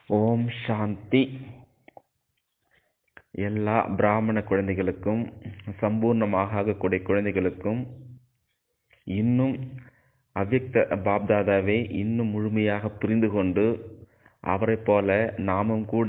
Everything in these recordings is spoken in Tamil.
ஓம் சாந்தி எல்லா பிராமண குழந்தைகளுக்கும் சம்பூர்ணமாக ஆகக்கூடிய குழந்தைகளுக்கும் இன்னும் அவ்யக்த பாப்தாதாவை இன்னும் முழுமையாக புரிந்து கொண்டு அவரைப் போல நாமும் கூட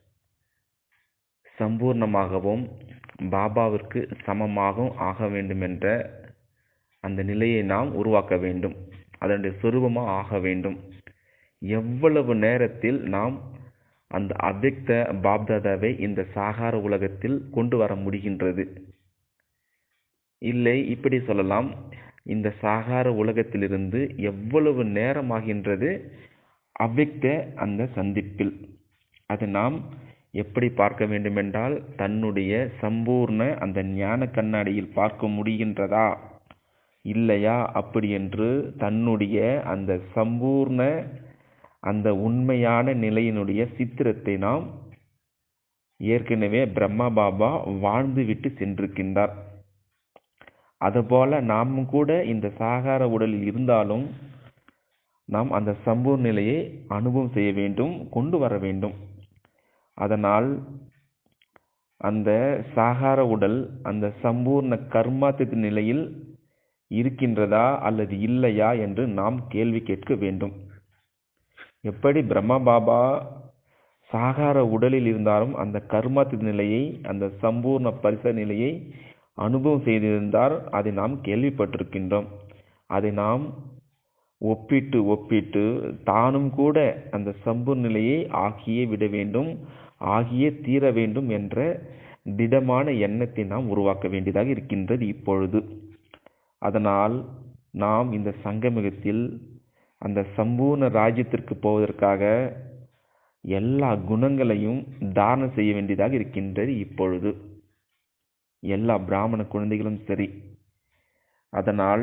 சம்பூர்ணமாகவும் பாபாவிற்கு சமமாகவும் ஆக வேண்டும் என்ற அந்த நிலையை நாம் உருவாக்க வேண்டும் அதனுடைய சொரூபமாக ஆக வேண்டும் எவ்வளவு நேரத்தில் நாம் அந்த அவ்யக்த பாப்தாதாவை இந்த சாகார உலகத்தில் கொண்டு வர முடிகின்றது இல்லை இப்படி சொல்லலாம் இந்த சாகார உலகத்திலிருந்து எவ்வளவு நேரமாகின்றது அவ்யக்த அந்த சந்திப்பில் அது நாம் எப்படி பார்க்க வேண்டுமென்றால் தன்னுடைய சம்பூர்ண அந்த ஞான கண்ணாடியில் பார்க்க முடிகின்றதா இல்லையா அப்படி என்று தன்னுடைய அந்த சம்பூர்ண அந்த உண்மையான நிலையினுடைய சித்திரத்தை நாம் ஏற்கனவே பிரம்மா பாபா வாழ்ந்து விட்டு சென்றிருக்கின்றார் அதுபோல நாமும் கூட இந்த சாகார உடலில் இருந்தாலும் நாம் அந்த சம்பூர்ண நிலையை அனுபவம் செய்ய வேண்டும் கொண்டு வர வேண்டும் அதனால் அந்த சாகார உடல் அந்த சம்பூர்ண கர்மாத்தின் நிலையில் இருக்கின்றதா அல்லது இல்லையா என்று நாம் கேள்வி கேட்க வேண்டும் எப்படி பிரம்மா பாபா சாகார உடலில் இருந்தாலும் அந்த கர்மாத்தின் நிலையை அந்த சம்பூர்ண பரிச நிலையை அனுபவம் செய்திருந்தார் அதை நாம் கேள்விப்பட்டிருக்கின்றோம் அதை நாம் ஒப்பிட்டு ஒப்பிட்டு தானும் கூட அந்த சம்பூர்ண நிலையை ஆகியே விட வேண்டும் ஆகியே தீர வேண்டும் என்ற திடமான எண்ணத்தை நாம் உருவாக்க வேண்டியதாக இருக்கின்றது இப்பொழுது அதனால் நாம் இந்த சங்கமிகத்தில் அந்த சம்பூர்ண ராஜ்யத்திற்கு போவதற்காக எல்லா குணங்களையும் தாரணம் செய்ய வேண்டியதாக இருக்கின்றது இப்பொழுது எல்லா பிராமண குழந்தைகளும் சரி அதனால்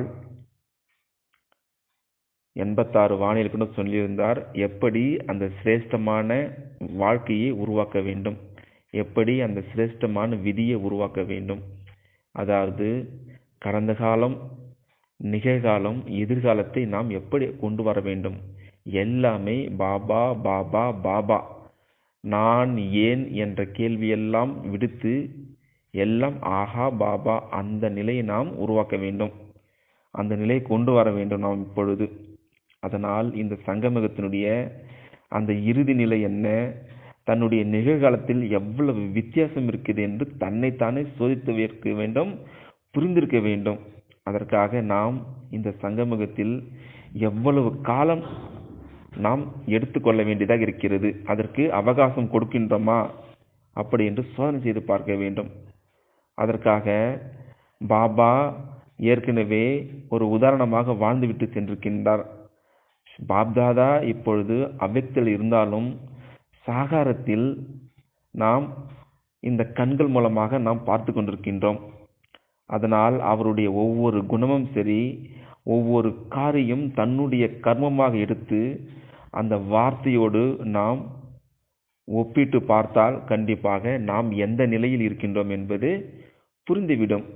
எண்பத்தாறு வானிலை கூட சொல்லியிருந்தார் எப்படி அந்த சிரேஷ்டமான வாழ்க்கையை உருவாக்க வேண்டும் எப்படி அந்த சிரேஷ்டமான விதியை உருவாக்க வேண்டும் அதாவது கடந்த காலம் நிகழ்காலம் எதிர்காலத்தை நாம் எப்படி கொண்டு வர வேண்டும் எல்லாமே பாபா பாபா பாபா நான் ஏன் என்ற கேள்வியெல்லாம் விடுத்து எல்லாம் ஆஹா பாபா அந்த நிலையை நாம் உருவாக்க வேண்டும் அந்த நிலையை கொண்டு வர வேண்டும் நாம் இப்பொழுது அதனால் இந்த சங்கமகத்தினுடைய அந்த இறுதி நிலை என்ன தன்னுடைய நிகழ்காலத்தில் எவ்வளவு வித்தியாசம் இருக்குது என்று தன்னைத்தானே சோதித்து வைக்க வேண்டும் புரிந்திருக்க வேண்டும் அதற்காக நாம் இந்த சங்கமகத்தில் எவ்வளவு காலம் நாம் எடுத்துக்கொள்ள வேண்டியதாக இருக்கிறது அதற்கு அவகாசம் கொடுக்கின்றோமா அப்படி என்று சோதனை செய்து பார்க்க வேண்டும் அதற்காக பாபா ஏற்கனவே ஒரு உதாரணமாக வாழ்ந்துவிட்டு சென்றிருக்கின்றார் பாப்தாதா இப்பொழுது அவ்வக்தில் இருந்தாலும் சாகாரத்தில் நாம் இந்த கண்கள் மூலமாக நாம் பார்த்து கொண்டிருக்கின்றோம் அதனால் அவருடைய ஒவ்வொரு குணமும் சரி ஒவ்வொரு காரியம் தன்னுடைய கர்மமாக எடுத்து அந்த வார்த்தையோடு நாம் ஒப்பிட்டு பார்த்தால் கண்டிப்பாக நாம் எந்த நிலையில் இருக்கின்றோம் என்பது புரிந்துவிடும்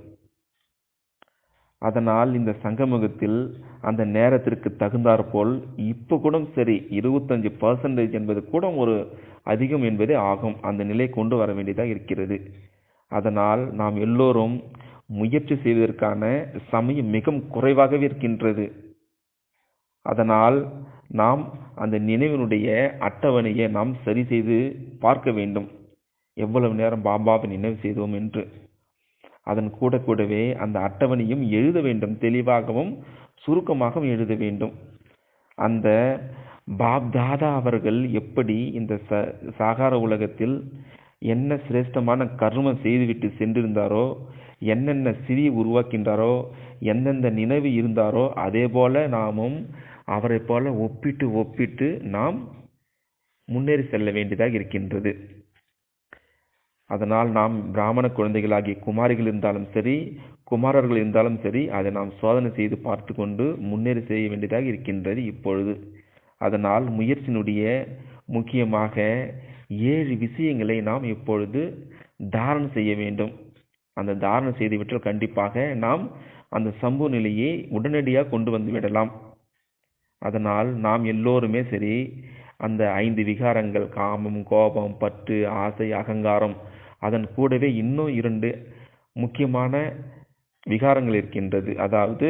அதனால் இந்த சங்கமுகத்தில் அந்த நேரத்திற்கு தகுந்தாற்போல் இப்போ கூட சரி இருபத்தஞ்சு பர்சன்டேஜ் என்பது கூட ஒரு அதிகம் என்பதே ஆகும் அந்த நிலை கொண்டு வர வேண்டியதாக இருக்கிறது அதனால் நாம் எல்லோரும் முயற்சி செய்வதற்கான சமயம் மிகவும் குறைவாகவே இருக்கின்றது அதனால் நாம் அந்த நினைவினுடைய அட்டவணையை நாம் சரி செய்து பார்க்க வேண்டும் எவ்வளவு நேரம் பாபாவை நினைவு செய்தோம் என்று அதன் கூட கூடவே அந்த அட்டவணையும் எழுத வேண்டும் தெளிவாகவும் சுருக்கமாகவும் எழுத வேண்டும் அந்த பாப்தாதா அவர்கள் எப்படி இந்த ச சாகார உலகத்தில் என்ன சிரேஷ்டமான கர்மம் செய்துவிட்டு சென்றிருந்தாரோ என்னென்ன சிறி உருவாக்கின்றாரோ எந்தெந்த நினைவு இருந்தாரோ அதே போல நாமும் அவரை போல ஒப்பிட்டு ஒப்பிட்டு நாம் முன்னேறி செல்ல வேண்டியதாக இருக்கின்றது அதனால் நாம் பிராமண குழந்தைகளாகிய குமாரிகள் இருந்தாலும் சரி குமாரர்கள் இருந்தாலும் சரி அதை நாம் சோதனை செய்து பார்த்து கொண்டு முன்னேறி செய்ய வேண்டியதாக இருக்கின்றது இப்பொழுது அதனால் முயற்சியினுடைய முக்கியமாக ஏழு விஷயங்களை நாம் இப்பொழுது தாரணம் செய்ய வேண்டும் அந்த தாரணம் செய்துவிட்டால் கண்டிப்பாக நாம் அந்த சம்பு நிலையை உடனடியாக கொண்டு வந்து விடலாம் அதனால் நாம் எல்லோருமே சரி அந்த ஐந்து விகாரங்கள் காமம் கோபம் பற்று ஆசை அகங்காரம் அதன் கூடவே இன்னும் இரண்டு முக்கியமான விகாரங்கள் இருக்கின்றது அதாவது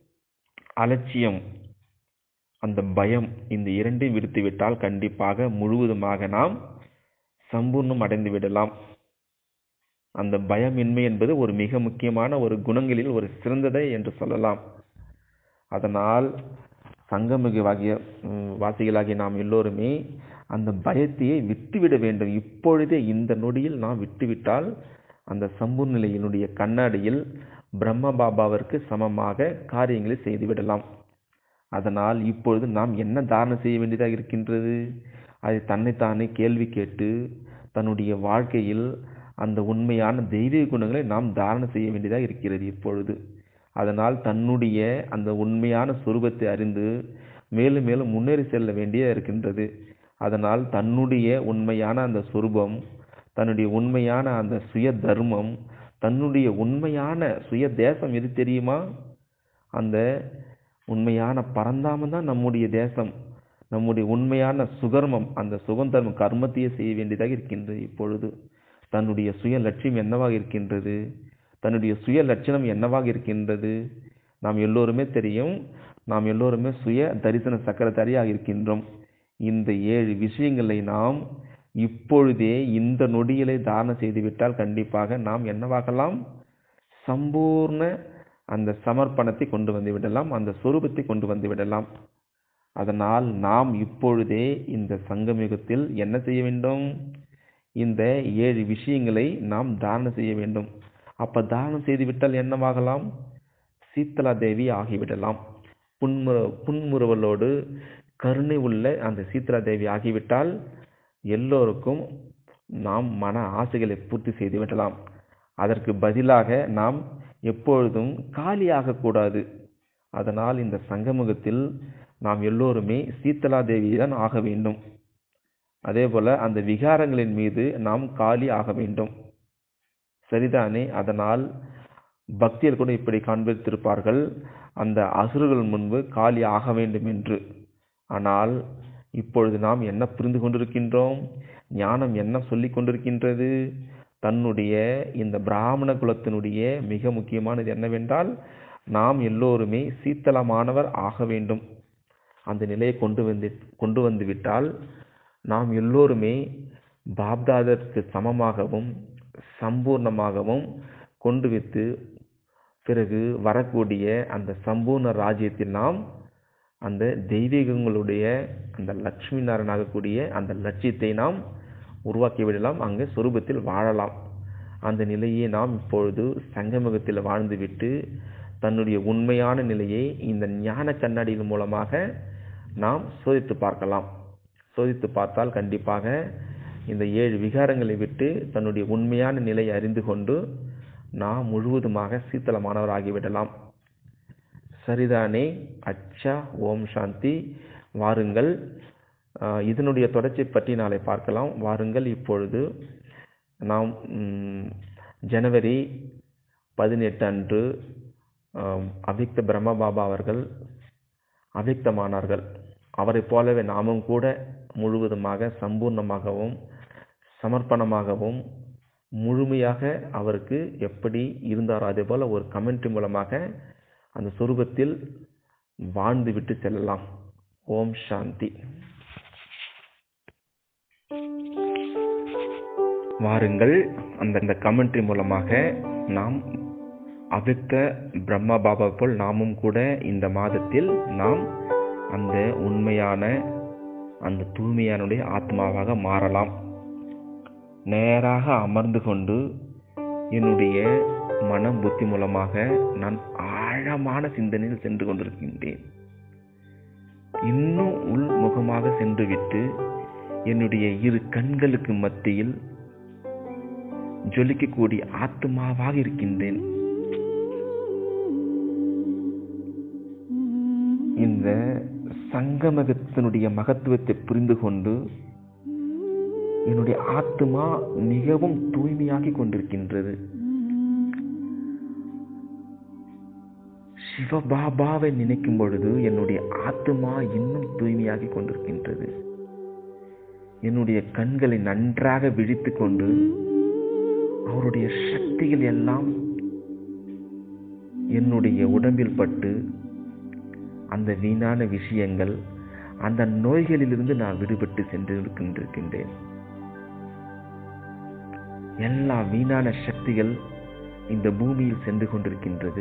அலட்சியம் அந்த பயம் இந்த இரண்டையும் விடுத்துவிட்டால் கண்டிப்பாக முழுவதுமாக நாம் சம்பூர்ணம் அடைந்து விடலாம் அந்த பயமின்மை என்பது ஒரு மிக முக்கியமான ஒரு குணங்களில் ஒரு சிறந்ததை என்று சொல்லலாம் அதனால் சங்கமிகுவாகிய ம், வாசிகளாகிய நாம் எல்லோருமே அந்த பயத்தையே விட்டுவிட வேண்டும் இப்பொழுதே இந்த நொடியில் நாம் விட்டுவிட்டால் அந்த சம்பூர்ண நிலையினுடைய கண்ணாடியில் பிரம்ம பாபாவிற்கு சமமாக காரியங்களை செய்துவிடலாம் அதனால் இப்பொழுது நாம் என்ன தாரணம் செய்ய வேண்டியதாக இருக்கின்றது அதை தன்னைத்தானே கேள்வி கேட்டு தன்னுடைய வாழ்க்கையில் அந்த உண்மையான தெய்வீக குணங்களை நாம் தாரணம் செய்ய வேண்டியதாக இருக்கிறது இப்பொழுது அதனால் தன்னுடைய அந்த உண்மையான சுரூபத்தை அறிந்து மேலும் மேலும் முன்னேறி செல்ல வேண்டிய இருக்கின்றது அதனால் தன்னுடைய உண்மையான அந்த சுரூபம் தன்னுடைய உண்மையான அந்த சுய தர்மம் தன்னுடைய உண்மையான சுய தேசம் எது தெரியுமா அந்த உண்மையான பரந்தாமம் தான் நம்முடைய தேசம் நம்முடைய உண்மையான சுகர்மம் அந்த சுகந்தர்மம் கர்மத்தையே செய்ய வேண்டியதாக இருக்கின்றது இப்பொழுது தன்னுடைய சுய லட்சியம் என்னவாக இருக்கின்றது தன்னுடைய சுய லட்சணம் என்னவாக இருக்கின்றது நாம் எல்லோருமே தெரியும் நாம் எல்லோருமே சுய தரிசன சக்கரதாரியாக இருக்கின்றோம் இந்த ஏழு விஷயங்களை நாம் இப்பொழுதே இந்த நொடியிலே தாரணம் செய்துவிட்டால் கண்டிப்பாக நாம் என்னவாகலாம் சம்பூர்ண அந்த சமர்ப்பணத்தை கொண்டு வந்து விடலாம் அந்த சொரூபத்தை கொண்டு வந்து விடலாம் அதனால் நாம் இப்பொழுதே இந்த சங்கமிகத்தில் என்ன செய்ய வேண்டும் இந்த ஏழு விஷயங்களை நாம் தாரணம் செய்ய வேண்டும் அப்ப தாரணம் செய்துவிட்டால் என்னவாகலாம் சீத்தலா தேவி ஆகிவிடலாம் புன்முற புன்முறுவலோடு கருணை உள்ள அந்த சீத்தலா தேவி ஆகிவிட்டால் எல்லோருக்கும் நாம் மன ஆசைகளை பூர்த்தி செய்து விடலாம் அதற்கு பதிலாக நாம் எப்பொழுதும் காலியாக கூடாது அதனால் இந்த சங்கமுகத்தில் நாம் எல்லோருமே சீத்தலா தேவி தான் ஆக வேண்டும் அதே போல அந்த விகாரங்களின் மீது நாம் காலி ஆக வேண்டும் சரிதானே அதனால் பக்தியர் கூட இப்படி காண்பித்திருப்பார்கள் அந்த அசுரர்கள் முன்பு காலி ஆக வேண்டும் என்று ஆனால் இப்பொழுது நாம் என்ன புரிந்து கொண்டிருக்கின்றோம் ஞானம் என்ன சொல்லிக் கொண்டிருக்கின்றது தன்னுடைய இந்த பிராமண குலத்தினுடைய மிக முக்கியமானது என்னவென்றால் நாம் எல்லோருமே சீத்தளமானவர் ஆக வேண்டும் அந்த நிலையை கொண்டு வந்து கொண்டு வந்து விட்டால் நாம் எல்லோருமே பாப்தாதற்கு சமமாகவும் சம்பூர்ணமாகவும் கொண்டு வைத்து பிறகு வரக்கூடிய அந்த சம்பூர்ண ராஜ்யத்தில் நாம் அந்த தெய்வீகங்களுடைய அந்த லட்சுமி நாராயணாகக்கூடிய அந்த லட்சியத்தை நாம் உருவாக்கி விடலாம் அங்கே சொரூபத்தில் வாழலாம் அந்த நிலையை நாம் இப்பொழுது சங்கமுகத்தில் வாழ்ந்துவிட்டு தன்னுடைய உண்மையான நிலையை இந்த ஞான கண்ணாடியின் மூலமாக நாம் சோதித்து பார்க்கலாம் சோதித்து பார்த்தால் கண்டிப்பாக இந்த ஏழு விகாரங்களை விட்டு தன்னுடைய உண்மையான நிலையை அறிந்து கொண்டு நாம் முழுவதுமாக சீத்தளமானவர் ஆகிவிடலாம் சரிதானே அச்சா ஓம் சாந்தி வாருங்கள் ஆஹ் இதனுடைய தொடர்ச்சி பற்றி நாளை பார்க்கலாம் வாருங்கள் இப்பொழுது நாம் ம், ஜனவரி பதினெட்டு அன்று ஆம், அவ்யக்த பிரம்ம பாபா அவர்கள் அவ்யக்தமானார்கள் அவரைப் போலவே நாமும் கூட முழுவதுமாக சம்பூர்ணமாகவும் சமர்ப்பணமாகவும் முழுமையாக அவருக்கு எப்படி இருந்தாரோ அதே போல ஒரு கமெண்ட்ரி மூலமாக அந்த சொரூபத்தில் வாழ்ந்து விட்டு செல்லலாம் ஓம் சாந்தி வாருங்கள் அந்த அந்த கமெண்ட்ரி மூலமாக நாம் அவ்யக்த பிரம்மா பாபா போல் நாமும் கூட இந்த மாதத்தில் நாம் அந்த உண்மையான அந்த தூய்மையானுடைய ஆத்மாவாக மாறலாம் நேராக அமர்ந்து கொண்டு என்னுடைய மனம் புத்தி மூலமாக நான் ஆழமான சிந்தனையில் சென்று கொண்டிருக்கின்றேன் இன்னும் உள்முகமாக சென்றுவிட்டு என்னுடைய இரு கண்களுக்கு மத்தியில் ஜொலிக்கக்கூடிய ஆத்மாவாக இருக்கின்றேன் இந்த சங்கமகத்தினுடைய மகத்துவத்தை புரிந்து கொண்டு என்னுடைய ஆத்மா மிகவும் தூய்மையாகி கொண்டிருக்கின்றது சிவபாபாவை நினைக்கும் பொழுது என்னுடைய ஆத்மா இன்னும் தூய்மையாகி கொண்டிருக்கின்றது என்னுடைய கண்களை நன்றாக விழித்து கொண்டு அவருடைய சக்திகள் எல்லாம் என்னுடைய உடம்பில் பட்டு அந்த வீணான விஷயங்கள் அந்த நோய்களிலிருந்து நான் விடுபட்டு சென்று இருக்கின்றேன் எல்லா வீணான சக்திகள் இந்த பூமியில் சென்று கொண்டிருக்கின்றது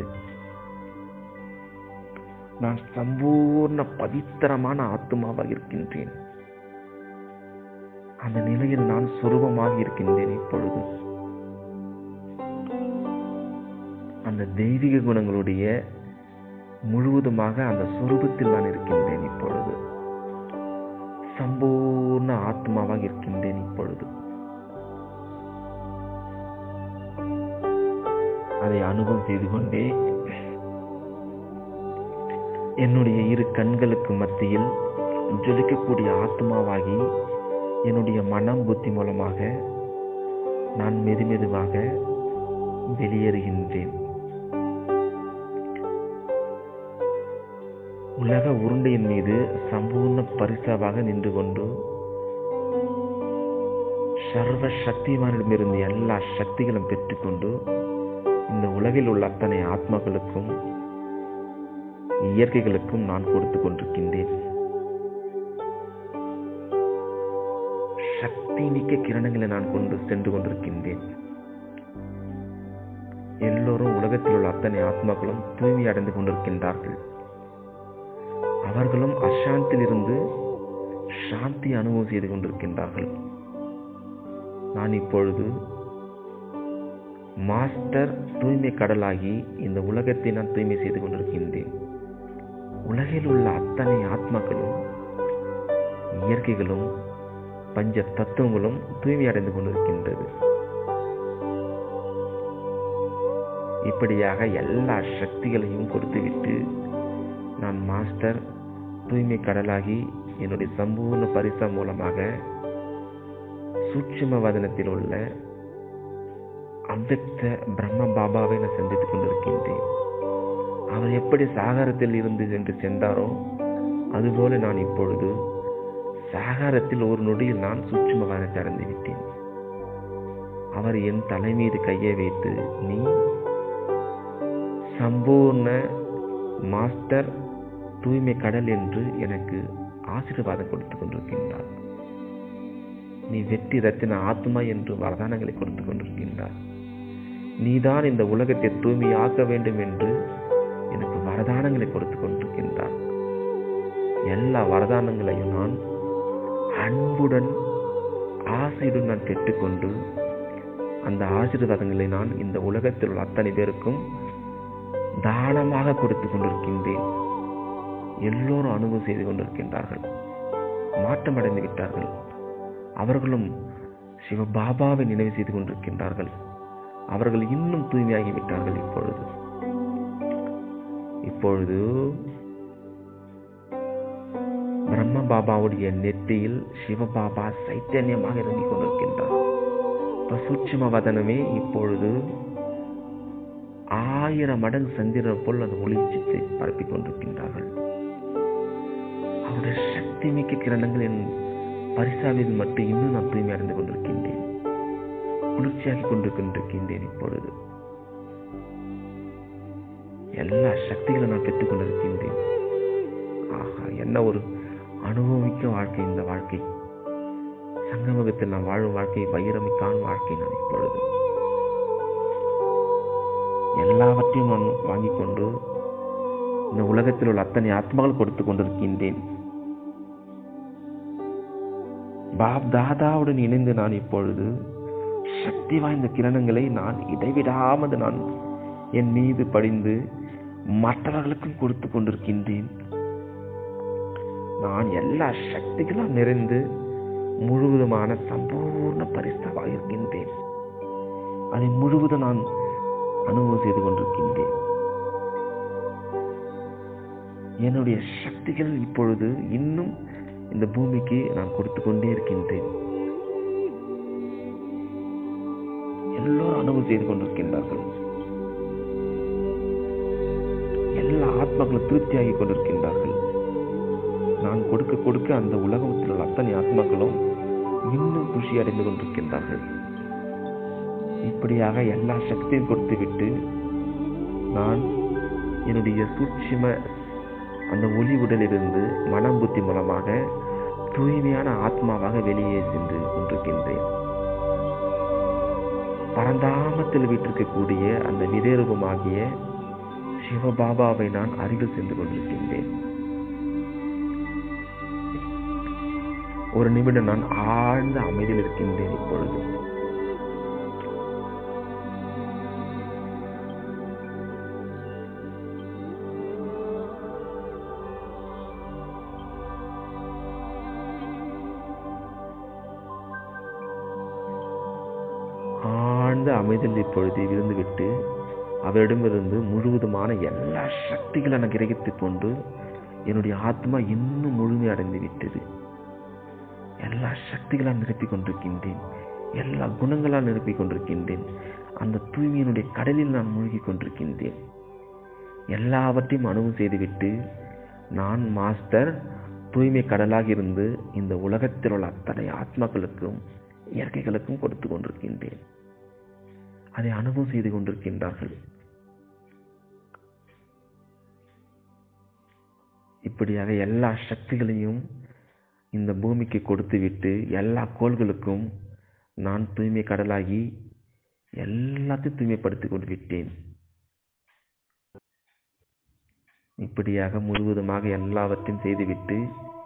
நான் சம்பூர்ண பவித்திரமான ஆத்மாவாக இருக்கின்றேன் அந்த நிலையில் நான் சுரூபமாக இருக்கின்றேன் இப்பொழுது அந்த தெய்வீக குணங்களுடைய முழுவதுமாக அந்த சுரூபத்தில் நான் இருக்கின்றேன் இப்பொழுது சம்பூர்ண ஆத்மாவாக இருக்கின்றேன் இப்பொழுது அதை அனுபவம் செய்து கொண்டே என்னுடைய இரு கண்களுக்கு மத்தியில் ஜொலிக்கக்கூடிய ஆத்மாவாகி என்னுடைய மனம் புத்தி மூலமாக நான் மெதுமெதுவாக வெளியேறுகின்றேன் உலக உருண்டையின் மீது சம்பூர்ண பரிசாவாக நின்று கொண்டு சர்வ சக்திமானிடமிருந்து எல்லா சக்திகளும் பெற்றுக்கொண்டு இந்த உலகில் உள்ள அத்தனை ஆத்மாக்களுக்கும் இயற்கைகளுக்கும் நான் கொடுத்து கொண்டிருக்கின்றேன் சக்தி மிக்க கிரணங்களை நான் கொண்டு சென்று கொண்டிருக்கின்றேன் எல்லோரும் உலகத்தில் உள்ள அத்தனை ஆத்மாக்களும் தூய்மை அடைந்து கொண்டிருக்கின்றார்கள் அவர்களும் அசாந்திலிருந்து சாந்தி அனுபவம் செய்து கொண்டிருக்கின்றார்கள் நான் இப்பொழுது மாஸ்டர் தூய்மை கடலாகி இந்த உலகத்தை நான் தூய்மை செய்து கொண்டிருக்கின்றேன் உலகில் உள்ள அத்தனை ஆத்மாக்களும் இயற்கைகளும் பஞ்ச தத்துவங்களும் தூய்மை அடைந்து கொண்டிருக்கின்றது இப்படியாக எல்லா சக்திகளையும் கொடுத்துவிட்டு நான் மாஸ்டர் தூய்மை கடலாகி என்னுடைய சம்பூர்ண பரிசா மூலமாக சூட்சும வதனத்தில் உள்ள அவ்வக்த பிரம்ம பாபாவை நான் சந்தித்துக் கொண்டிருக்கின்றேன் அவர் எப்படி சாகரத்தில் இருந்து சென்று சென்றாரோ அதுபோல நான் இப்பொழுது சாகரத்தில் ஒரு நொடியில் நான் சூட்சும வதனத்தை அடைந்து விட்டேன் அவர் என் தலை மீது கையை வைத்து நீ சம்பூர்ண மாஸ்டர் தூய்மை கடல் என்று எனக்கு ஆசீர்வாதம் கொடுத்துக் கொண்டிருக்கின்றார் நீ வெற்றி ரத்தின ஆத்மா என்று வரதானங்களை கொடுத்துக் கொண்டிருக்கின்றார் நீதான் இந்த உலகத்தை தூய்மையாக்க வேண்டும் என்று எனக்கு வரதானங்களை கொடுத்துக் கொண்டிருக்கின்றார் எல்லா வரதானங்களையும் நான் அன்புடன் ஆசையுடன் நான் பெற்றுக்கொண்டு அந்த ஆசீர்வாதங்களை நான் இந்த உலகத்தில் உள்ள அத்தனை பேருக்கும் தானமாக கொடுத்து கொண்டிருக்கின்றேன் எல்லோரும் அனுபவம் செய்து கொண்டிருக்கின்றார்கள் மாற்றமடைந்து விட்டார்கள் அவர்களும் சிவபாபாவை நினைவு செய்து கொண்டிருக்கின்றார்கள் அவர்கள் இன்னும் தூய்மையாகி விட்டார்கள் இப்பொழுது இப்பொழுது பிரம்ம பாபாவுடைய நெற்றியில் சிவபாபா சைத்தன்யமாக இறங்கிக் கொண்டிருக்கின்றார் சூட்சும வதனமே இப்பொழுது ஆயிரம் மடங்கு சந்திரன் போல் அந்த ஒளிச்சித்தை பரப்பிக் கொண்டிருக்கின்றார்கள் அவருடைய சக்தி மிக்க கிரணங்கள் என் பரிசாவில் மட்டும் இன்னும் நான் தூய்மை அடைந்து கொண்டிருக்கின்றேன் குளிர்ச்சியாகி கொண்டு கொண்டிருக்கின்றேன் இப்பொழுது எல்லா சக்திகளும் நான் பெற்றுக் கொண்டிருக்கின்றேன் ஆஹா என்ன ஒரு அனுபவிக்க வாழ்க்கை இந்த வாழ்க்கை சங்கமுகத்தில் நான் வாழும் வாழ்க்கை வைரமிக்கான வாழ்க்கை நான் இப்பொழுது எல்லாவற்றையும் நான் வாங்கிக் கொண்டு இந்த உலகத்தில் உள்ள அத்தனை ஆத்மாக்கள் கொடுத்து கொண்டிருக்கின்றேன் பாப் தாதாவுடன் இணைந்து நான் இப்பொழுது சக்தி வாய்ந்த கிரணங்களை நான் இடைவிடாமல் நான் என் மீது படிந்து மற்றவர்களுக்கும் கொடுத்து கொண்டிருக்கின்றேன் நான் எல்லா சக்திகளும் நிறைந்து முழுவதுமான சம்பூர்ண பரிசாவாக இருக்கின்றேன் அதை முழுவதும் நான் அனுபவம் செய்து கொண்டிருக்கின்றேன் என்னுடைய சக்திகள் இப்பொழுது இன்னும் இந்த பூமிக்கு நான் கொடுத்து கொண்டே இருக்கின்றேன் எல்லோரும் அனுபவம் செய்து கொண்டிருக்கின்றார்கள் எல்லா ஆத்மாக்களும் திருப்தியாகி கொண்டிருக்கின்றார்கள் நான் கொடுக்க கொடுக்க அந்த உலகத்தில் உள்ள அத்தனை ஆத்மாக்களும் இன்னும் குஷி அடைந்து கொண்டிருக்கின்றார்கள் இப்படியாக எல்லா சக்தியும் கொடுத்துவிட்டு நான் என்னுடைய சூட்சும அந்த ஒளி உடலிலிருந்து மனம் புத்தி மூலமாக தூய்மையான ஆத்மாவாக வெளியே சென்று கொண்டிருக்கின்றேன் பரந்தாமத்தில் வீட்டிருக்கக்கூடிய அந்த விதேரூபமாகிய சிவபாபாவை நான் அருகில் சென்று கொண்டிருக்கின்றேன் ஒரு நிமிடம் நான் ஆழ்ந்த அமைதியில் இருக்கின்றேன் இப்பொழுது ஆழ்ந்த அமைதியில் இப்பொழுது இருந்துவிட்டு அவரிடமிருந்து முழுவதுமான எல்லா சக்திகளை நான் கிரகித்துக் கொண்டு என்னுடைய ஆத்மா இன்னும் முழுமை அடைந்து விட்டது எல்லா சக்திகளால் நிரப்பிக் கொண்டிருக்கின்றேன் எல்லா குணங்களால் நிரப்பிக் கொண்டிருக்கின்றேன் அந்த தூய்மையினுடைய கடலில் நான் மூழ்கி கொண்டிருக்கின்றேன் எல்லாவற்றையும் அனுபவம் செய்துவிட்டு நான் மாஸ்டர் தூய்மை கடலாக இருந்து இந்த உலகத்தில் உள்ள அத்தனை ஆத்மாக்களுக்கும் இயற்கைகளுக்கும் கொடுத்து கொண்டிருக்கின்றேன் அதை அனுபவம் செய்து கொண்டிருக்கின்றார்கள் இப்படியாக எல்லா சக்திகளையும் இந்த பூமிக்கு கொடுத்துவிட்டு எல்லா கோள்களுக்கும் நான் தூய்மை கடலாகி எல்லாத்தையும் தூய்மைப்படுத்திக் கொண்டு விட்டேன் இப்படியாக முழுவதுமாக எல்லாவற்றையும் செய்துவிட்டு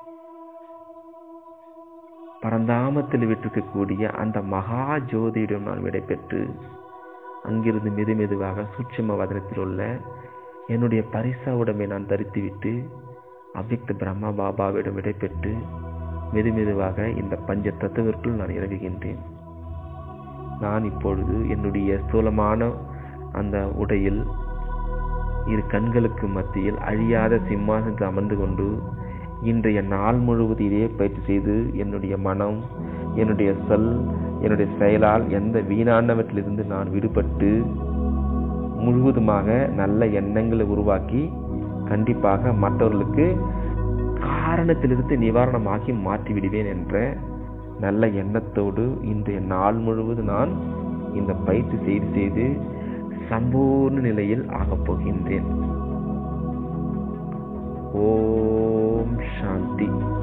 பரந்தாமத்தில் விட்டிருக்கக்கூடிய அந்த மகா ஜோதியிடம் நான் விடைபெற்று அங்கிருந்து மெது மெதுவாக சூட்சும வதனத்தில் உள்ள என்னுடைய பரிசா உடம்பை நான் தரித்துவிட்டு அவ்யக்த பிரம்மா பாபாவிடம் விடைபெற்று மெது மெதுவாக இந்த பஞ்ச தத்துவத்திற்குள் நான் இறங்குகின்றேன் நான் இப்பொழுது என்னுடைய ஸ்தூலமான அந்த உடையில் இரு கண்களுக்கு மத்தியில் அழியாத சிம்மாசனத்தில் அமர்ந்து கொண்டு இன்றைய நாள் முழுவதும் இதே பயிற்சி செய்து என்னுடைய மனம் என்னுடைய சொல் என்னுடைய செயலால் எந்த வீணானவற்றிலிருந்து நான் விடுபட்டு முழுவதுமாக நல்ல எண்ணங்களை உருவாக்கி கண்டிப்பாக மற்றவர்களுக்கு காரணத்திலிருந்து நிவாரணமாகி மாற்றி விடுவேன் என்ற நல்ல எண்ணத்தோடு இன்றைய நாள் முழுவதும் நான் இந்த பயிற்சி செய்து செய்து சம்பூர்ண நிலையில் ஆகப் போகின்றேன் ஓம் சாந்தி